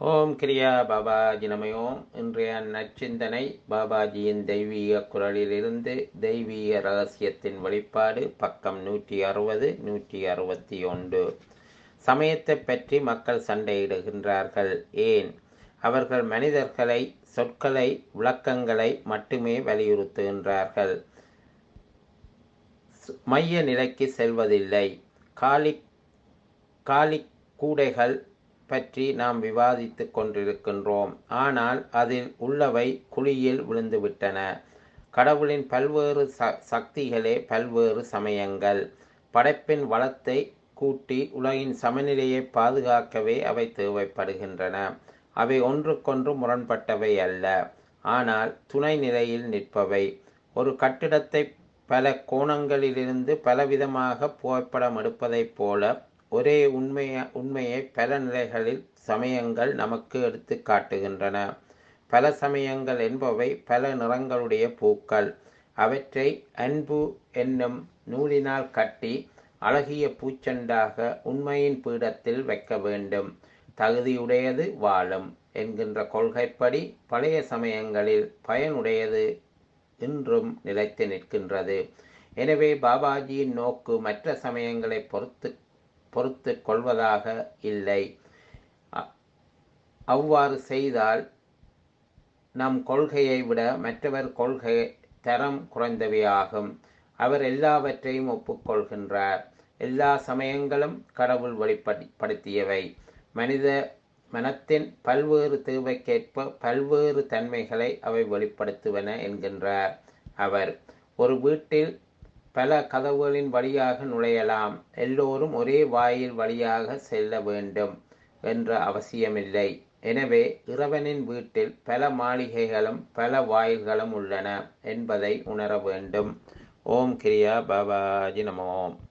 ஓம் கிரியா பாபாஜி நமயோம் இன்றைய நச்சிந்தனை பாபாஜியின் தெய்வீக குரலிலிருந்து தெய்வீக ரகசியத்தின் வெளிப்பாடு பக்கம் நூற்றி அறுபது நூற்றி அறுபத்தி ஒன்று சமயத்தை பற்றி மக்கள் சண்டையிடுகின்றார்கள் ஏன் அவர்கள் மனிதர்களை சொற்களை விளக்கங்களை மட்டுமே வலியுறுத்துகின்றார்கள் மைய நிலைக்கு செல்வதில்லை காலி காலி கூடைகள் பற்றி நாம் விவாதித்து கொண்டிருக்கின்றோம் ஆனால் அதில் உள்ளவை குழியில் விழுந்துவிட்டன கடவுளின் பல்வேறு ச சக்திகளே பல்வேறு சமயங்கள் படைப்பின் வளத்தை கூட்டி உலகின் சமநிலையை பாதுகாக்கவே அவை தேவைப்படுகின்றன அவை ஒன்றுக்கொன்று முரண்பட்டவை அல்ல ஆனால் துணை நிலையில் நிற்பவை ஒரு கட்டிடத்தை பல கோணங்களிலிருந்து பலவிதமாக புகைப்படம் எடுப்பதைப் போல ஒரே உண்மைய உண்மையை பல நிலைகளில் சமயங்கள் நமக்கு எடுத்து காட்டுகின்றன பல சமயங்கள் என்பவை பல நிறங்களுடைய பூக்கள் அவற்றை அன்பு என்னும் நூலினால் கட்டி அழகிய பூச்செண்டாக உண்மையின் பீடத்தில் வைக்க வேண்டும் தகுதியுடையது வாழும் என்கின்ற கொள்கைப்படி பழைய சமயங்களில் பயனுடையது இன்றும் நிலைத்து நிற்கின்றது எனவே பாபாஜியின் நோக்கு மற்ற சமயங்களை பொறுத்து பொறுத்து கொள்வதாக இல்லை அவ்வாறு செய்தால் நம் கொள்கையை விட மற்றவர் கொள்கை தரம் குறைந்தவையாகும் அவர் எல்லாவற்றையும் ஒப்புக்கொள்கின்றார் எல்லா சமயங்களும் கடவுள் வெளிப்படுத்தியவை மனித மனத்தின் பல்வேறு தேவைக்கேற்ப பல்வேறு தன்மைகளை அவை வெளிப்படுத்துவன என்கின்றார் அவர் ஒரு வீட்டில் பல கதவுகளின் வழியாக நுழையலாம் எல்லோரும் ஒரே வாயில் வழியாக செல்ல வேண்டும் என்ற அவசியமில்லை எனவே இறைவனின் வீட்டில் பல மாளிகைகளும் பல வாயில்களும் உள்ளன என்பதை உணர வேண்டும் ஓம் கிரியா பாபாஜி நமோம்